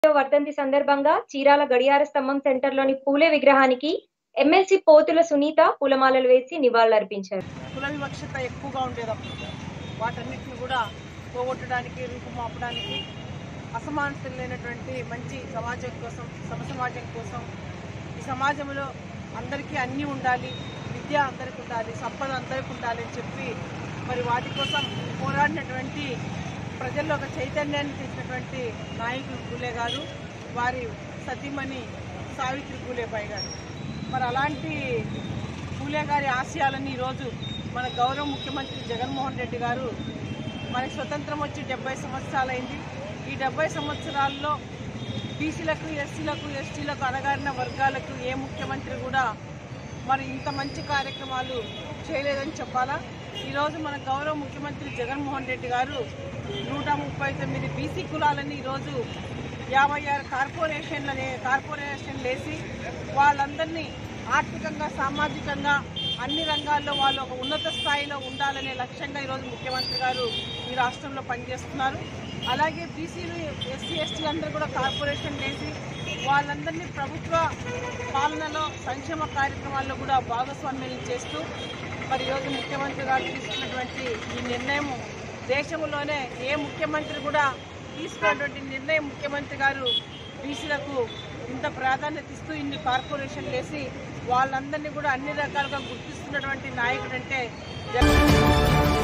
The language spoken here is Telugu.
వర్ధంతి సందర్భంగా చీరాల గడియార స్తంభం సెంటర్లోని పూలే విగ్రహానికి ఎమ్మెల్సీ పోతుల సునీత పూలమాలలు వేసి నివాళులర్పించారు కుల వివక్షత ఎక్కువగా ఉండేది అప్పుడు వాటన్నిటిని కూడా పోగొట్టడానికి రూపుమాపడానికి అసమానతలు లేనటువంటి మంచి సమాజం కోసం సమసమాజం కోసం ఈ సమాజంలో అందరికీ అన్నీ ఉండాలి విద్య అందరికీ ఉండాలి సంపద అందరికీ ఉండాలి అని చెప్పి మరి వాటి కోసం పోరాడినటువంటి ప్రజల్లో ఒక చైతన్యాన్ని తెచ్చినటువంటి నాయకులు పూలే గారు వారి సతీమణి సావిత్రి పూలేబాయి గారు మరి అలాంటి పూలే గారి ఆశయాలని ఈరోజు మన గౌరవ ముఖ్యమంత్రి జగన్మోహన్ రెడ్డి గారు మనకి స్వతంత్రం వచ్చి డెబ్బై సంవత్సరాలైంది ఈ డెబ్బై సంవత్సరాల్లో బీసీలకు ఎస్సీలకు ఎస్టీలకు అణగారిన వర్గాలకు ఏ ముఖ్యమంత్రి కూడా మరి ఇంత మంచి కార్యక్రమాలు చేయలేదని చెప్పాలా ఈరోజు మన గౌరవ ముఖ్యమంత్రి జగన్మోహన్ రెడ్డి గారు నూట ముప్పై తొమ్మిది బీసీ కులాలని ఈరోజు యాభై ఆరు కార్పొరేషన్లని కార్పొరేషన్లు వేసి వాళ్ళందరినీ ఆర్థికంగా సామాజికంగా అన్ని రంగాల్లో వాళ్ళు ఒక ఉన్నత స్థాయిలో ఉండాలనే లక్ష్యంగా ఈరోజు ముఖ్యమంత్రి గారు ఈ రాష్ట్రంలో పనిచేస్తున్నారు అలాగే బీసీలు ఎస్సీ ఎస్టీ అందరూ కూడా కార్పొరేషన్ వేసి వాళ్ళందరినీ ప్రభుత్వ పాలనలో సంక్షేమ కార్యక్రమాల్లో కూడా భాగస్వామ్యం చేస్తూ మరి ఈరోజు ముఖ్యమంత్రి గారు తీసుకున్నటువంటి ఈ నిర్ణయం దేశంలోనే ఏ ముఖ్యమంత్రి కూడా తీసుకున్నటువంటి నిర్ణయం ముఖ్యమంత్రి గారు బీసీలకు ఇంత ప్రాధాన్యత ఇస్తూ ఇన్ని కార్పొరేషన్లు వేసి వాళ్ళందరినీ కూడా అన్ని రకాలుగా గుర్తిస్తున్నటువంటి నాయకుడు అంటే జగన్